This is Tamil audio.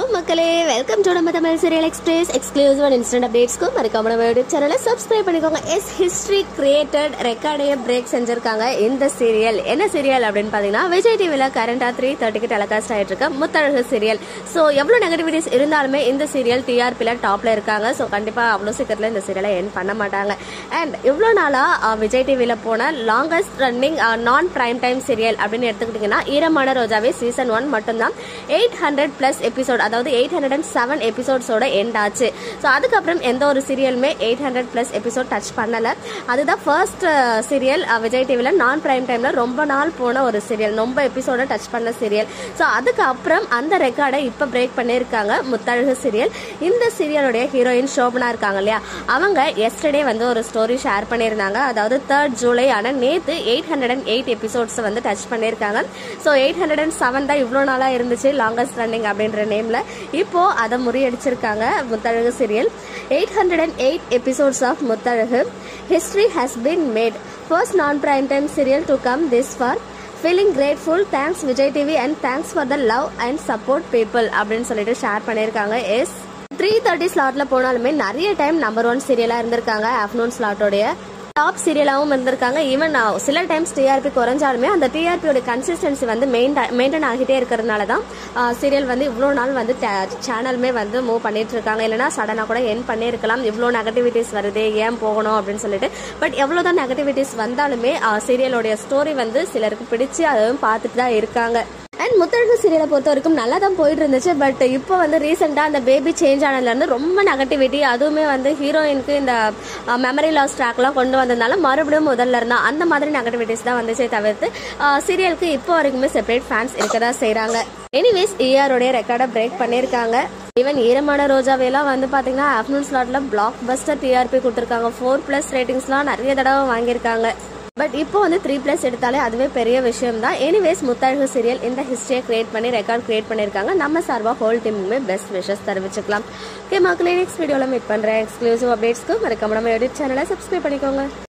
மக்களே வெல்கம் டு நம்ம Tamil serial express exclusive and instant அப்டேட்ஸ்க்கும் மறக்காம நம்ம யூடியூப் சேனலை சப்ஸ்கிரைப் பண்ணிக்கோங்க எஸ் ஹிஸ்டரி கிரியேட்டட் ரெக்கார்டைய பிரேக் செஞ்சிருக்காங்க இந்த சீரியல் என்ன சீரியல் அப்படின்னு பார்த்தீங்கன்னா விஜய் டிவியில் கரண்டா த்ரீ தேர்ட்டிக்கு டெலிகாஸ்ட் ஆகிட்டு இருக்க முத்தழகு சீரியல் ஸோ எவ்வளோ நெகட்டிவிட்டிஸ் இருந்தாலுமே இந்த சீரியல் டிஆர்பியில் டாப்ல இருக்காங்க ஸோ கண்டிப்பாக அவ்வளோ சீக்கிரத்தில் இந்த சீரியலை என் பண்ண மாட்டாங்க அண்ட் இவ்வளோ நாளாக விஜய் டிவியில் போன longest running non prime time serial அப்படின்னு எடுத்துக்கிட்டிங்கன்னா ஈரமான ரோஜாவே சீசன் ஒன் மட்டும்தான் எயிட் ஹண்ட்ரட் ப்ளஸ் எபிசோட் அதாவது எயிட் ஹண்ட்ரட் அண்ட் செவன் எபிசோட்ஸோட எண்ட் ஆச்சு ஸோ அதுக்கப்புறம் எந்த ஒரு சீரியலுமே eight hundred plus episode touch பண்ணலை அதுதான் ஃபர்ஸ்ட் சீரியல் விஜய் டிவியில் நான் பிரைம் டைமில் ரொம்ப நாள் போன ஒரு சீரியல் ரொம்ப எபிசோட டச் பண்ண சீரியல் ஸோ அதுக்கப்புறம் அந்த ரெக்கார்டை இப்போ பிரேக் பண்ணியிருக்காங்க முத்தழகு சீரியல் இந்த சீரியலுடைய ஹீரோயின் சோபனா இருக்காங்க இல்லையா அவங்க எஸ்டர்டே வந்து ஒரு ஸ்டோரி ஷேர் பண்ணியிருந்தாங்க அதாவது தேர்ட் ஜூலை ஆனால் நேற்று eight hundred and eight episodes வந்து டச் பண்ணியிருக்காங்க so eight hundred and seven தான் இவ்வளோ நாளாக இருந்துச்சு லாங்கஸ்ட் ரன்னிங் அப்படின்ற நேமில் இப்போ அதை முறியடிச்சிருக்காங்க Muthazhagu serial eight hundred and eight episodes of Muthazhagu history has been made first non prime time serial to come this far feeling grateful thanks Vijay TV and thanks for the love and support people அப்படின்னு சொல்லிட்டு ஷேர் பண்ணியிருக்காங்க எஸ் த்ரீ தேர்ட்டி ஸ்லாட்ல போனாலுமே நிறைய டைம் நம்பர் ஒன் சீரியலாக இருந்திருக்காங்க ஆஃப்டர்நூன் ஸ்லாட்டோடைய டாப் சீரியலாகவும் இருந்திருக்காங்க ஈவன் சில டைம்ஸ் டிஆர்பி குறைஞ்சாலுமே அந்த டிஆர்பியோட கன்சிஸ்டன்சி வந்து மெயின் மெயின்டைன் ஆகிட்டே இருக்கிறதுனால தான் சீரியல் வந்து இவ்வளோ நாள் வந்து சேனலுமே வந்து மூவ் பண்ணிட்டு இருக்காங்க இல்லைனா சடனாக கூட என் பண்ணியிருக்கலாம் இவ்வளோ நெகட்டிவிட்டிஸ் வருது ஏன் போகணும் அப்படின்னு சொல்லிட்டு பட் எவ்வளோ தான் நெகட்டிவிட்டிஸ் வந்தாலுமே சீரியலோடைய ஸ்டோரி வந்து சிலருக்கு பிடிச்சி அதுவும் பார்த்துட்டு தான் இருக்காங்க அண்ட் முத்தழகு சீரியலை பொறுத்த வரைக்கும் நல்லா தான் போயிட்டு இருந்துச்சு பட் இப்போ வந்து ரீசெண்டாக அந்த பேபி சேஞ்ச் ஆனதுலேருந்து ரொம்ப நெகட்டிவிட்டி அதுவுமே வந்து ஹீரோயினுக்கு இந்த மெமரி லாஸ் ட்ராக்லாம் கொண்டு வந்ததுனால மறுபடியும் முதல்ல இருந்தா அந்த மாதிரி நெகட்டிவிட்டிஸ் தான் வந்துச்சே தவிர்த்து சீரியலுக்கு இப்போ வரைக்குமே செப்பரேட் ஃபேன்ஸ் இருக்க தான் செய்கிறாங்க எனிவேஸ் இஆருடைய ரெக்கார்டை பிரேக் பண்ணியிருக்காங்க ஈவன் ஈரமான ரோஜாவையெல்லாம் வந்து பார்த்தீங்கன்னா ஆஃப்டர்நூன் ஸ்லாட்ல பிளாக் பஸ்டர் டிஆர்பி கொடுத்துருக்காங்க ஃபோர் ப்ளஸ் ரேட்டிங்ஸ்லாம் நிறைய தடவை வாங்கியிருக்காங்க பட் இப்போ வந்து த்ரீ ப்ளஸ் எடுத்தாலே அதுவே பெரிய விஷயம் தான் எனிவேஸ் முத்தழகு சீரியல் இந்த ஹிஸ்டரியை கிரியேட் பண்ணி ரெக்கார்ட் கிரியேட் பண்ணியிருக்காங்க நம்ம சார்பாக ஹோல் டீமுமே பெஸ்ட் விஷஸ் தெரிவிச்சுக்கலாம் ஓகே மக்களே நெக்ஸ்ட் வீடியோவில் மீட் பண்ணுறேன் எக்ஸ்க்ளூசிவ் அப்டேட்ஸ்க்கு மறக்காம நம்ம யூடியூப் சேனலை சப்ஸ்கிரைப் பண்ணிக்கோங்க